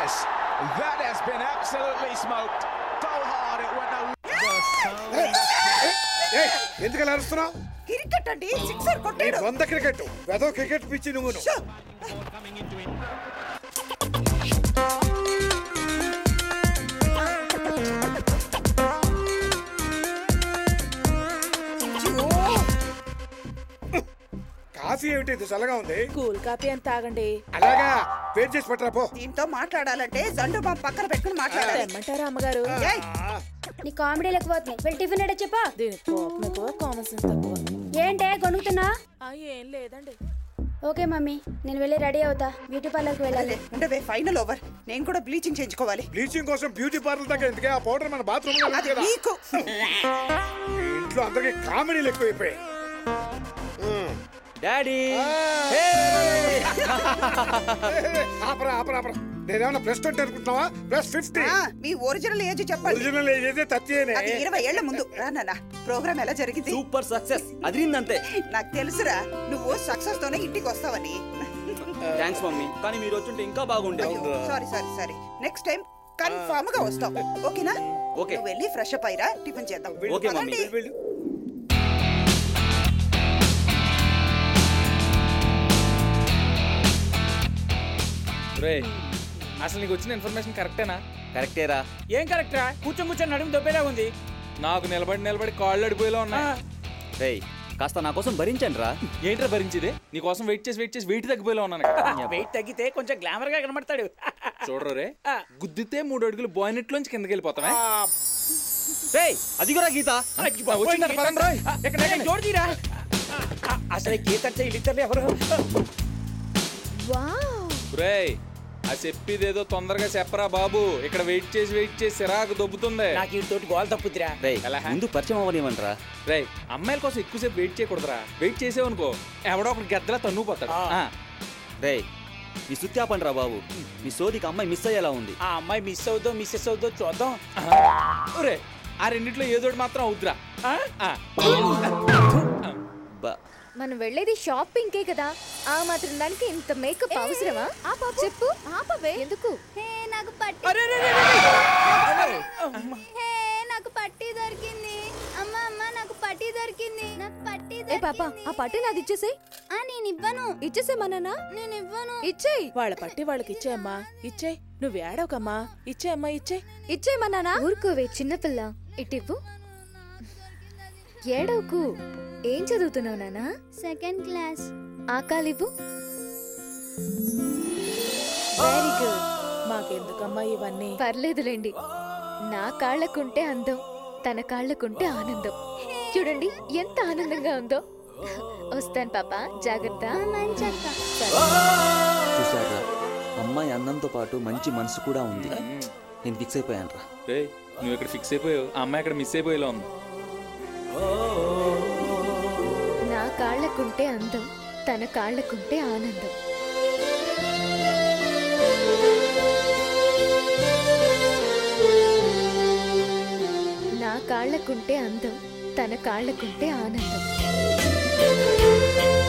goodness, that has been absolutely smoked. So hard it went no. ఏయ్, ఎందుకు అలా అరుస్తున్నావు క్రికెట్ అండి సిక్సర్ నీ కొట్టాడు వంద క్రికెట్ వెదో క్రికెట్ పిచ్చి నువ్వు షో! కాఫీ ఏమిటి ఇది చల్లగా ఉంది కూల్ కాపీ అని తాగండి అలాగా వెయిట్ చేసి పట్టరా పో దీంతో మాట్లాడాలంటే జండు బాంబు పక్కన పెట్టుకుని మాట్లాడాలి తెమ్మంటారా అమ్మగారు ఏయ్, నీ కామెడీ లేకపోతున్నాయి వెళ్ళి టిఫిన్ ఎడ చెప్పా దీనికి కోపం ఎక్కువ కామన్ సెన్స్ తక్కువ ఏంటే కొనుక్కుతున్నా ఆ, ఏం లేదండి ఓకే మమ్మీ నేను వెళ్ళి రెడీ అవుతా బ్యూటీ పార్లర్కి వెళ్ళాలి అదే, ఉండవే ఫైనల్ ఓవర్ నేను కూడా బ్లీచింగ్ చేయించుకోవాలి బ్లీచింగ్ కోసం బ్యూటీ పార్లర్ దగ్గర ఎందుకే ఆ పౌడర్ మన బాత్రూమ్ లో ఉంది అది కదా నీకు ఈ ఇంట్లో అందరికి కామెడీలు ఎక్కువైపోయాయి డాడీ ఆపరా ఆపరా ఆపరా నేనేమన్నా ప్లస్ ట్వంటీ అనుకుంటున్నావా ప్లస్ ఫిఫ్టీ ఆ, మీ ఒరిజినల్ ఏజ్ చెప్పండి ఒరిజినల్ ఏదైతే తత్తియేనే అది ఇరవై ఏళ్ల ముందు రా నాన్న ప్రోగ్రామ్ ఎలా జరిగింది సూపర్ సక్సెస్ అదిరిందంతే నాకు తెలుసురా నువ్వు సక్సెస్ తోనే ఇంటికి వస్తావని థ్యాంక్స్ మమ్మీ కానీ మీరు వచ్చుంటే ఇంకా బాగుండేది sorry sorry sorry next time confirm గా వస్తాం ఓకేనా ఓకే. నువ్వు వెళ్ళి ఫ్రెష్ అప్ అయిరా టిఫిన్ చేద్దాం ఓకే, మమ్మీ. పదండి. వెళ్ళు రే అసలు నీకు వచ్చిన ఇన్ఫర్మేషన్ కరెక్టేనా కరెక్టేరా ఏం కరెక్టరా కూర్చొని కూర్చొని నడుము దొబ్బేలా ఉంది నాకు నిలబడి నిలబడి కాళ్ళు అడిపోయేలా ఉన్నాయి రేయ్ కాస్త నా కోసం భరించండి రా ఏంట్రా భరించేది నీ కోసం వెయిట్ చేసి వెయిట్ చేసి వెయిట్ తగ్గిపోయేలా ఉన్నాను ఇక్కడ. వెయిట్ తగ్గితే కొంచెం గ్లామర్ గా కనబడతాడు చూడరు రే గుద్దితే మూడు అడుగులు బాయినెట్లోంచి కిందకి వెళ్ళిపోతామే రేయ్ అదిగోరా గీత వచ్చిందంట, పదండి రోయ్. ఎక్కడ జోడు తీరా అసలు గీత అంటే వీళ్ళిద్దరు ఎవరు రే ఆ చెప్పేదేదో తొందరగా చెప్పరా బాబు ఇక్కడ వెయిట్ చేసి వెయిట్ చేసి సిరాకు దొబ్బుతుంది నాకు ఈ తోటి గోల్ తప్పుద్దిరా రేయ్ ఎలా? ముందు పరిచయం అవ్వనివ్వండిరా రే అమ్మాయిల కోసం ఎక్కువసేపు వెయిట్ చేయకూడదురా వెయిట్ చేసేవనుకో ఎవడో ఒకటి గద్దలా తన్నుకుపోతాడు ఆ. ఆ. రేయ్ మీ సుత్యాపండి రా బాబు మీ సోదికి అమ్మాయి మిస్ అయ్యేలా ఉంది ఆ అమ్మాయి మిస్ అవుదో మిస్సెస్ అవుదో చూద్దాం ఒరే ఆ రెండిట్లో ఏదోటి మాత్రం అవుద్దిరా ఆ? ఆ. బా మనం వెళ్ళేది షాపింగ్ కే కదా ఆ మాత్రం దానికి ఇంత మేకప్ అవసరమా చెప్పు ఆపవే ఎందుకు హే నాకు పట్టి అరే, అరే, అరే, అరే. హే నాకు పట్టి దొరికింది అమ్మ అమ్మ నాకు పట్టి దొరికింది నాకు పట్టి ఏ పాప ఆ పట్టు నాది ఇచ్చేసేయ్ ఆ నేను ఇవ్వను ఇచ్చేసేమన్నానా నేను ఇవ్వను ఇచ్చేయ్ వాళ్ళ పట్టి వాళ్ళకి ఇచ్చేయమ్మా ఇచ్చేయ్ నువ్వు ఏడవకమ్మా ఇచ్చేయమ్మా ఇచ్చేయ్ ఇచ్చేయమన్నానా ఊరుకోవే చిన్నపిల్ల ఇటివ్వు ఏడవకు ఏం చదువుతున్నావు నానా సెకండ్ క్లాస్ ఆకాలివ్వు వెరీ గుడ్ మాకెందుకమ్మా ఇవన్నీ పర్లేదులేండి నా కాళ్ళకుంటే అందం తన కాళ్ళకుంటే ఆనందం చూడండి ఎంత ఆనందంగా ఉందో వస్తాను పాప జాగ్రత్త మంచక్క చూసారా అమ్మాయి అందంతో పాటు మంచి మనసు కూడా ఉంది నేను ఫిక్స్ అయిపోయాను రా రే నువ్వు ఇక్కడ ఫిక్స్ అయిపోయావు ఆ అమ్మాయి ఇక్కడ మిస్ అయిపోయేలా ఉంది నా కాళ్ళకుంటే అందం తన కాళ్ళకుంటే ఆనందం నా కాళ్ళకుంటే అందం తన కాళ్ళకుంటే ఆనందం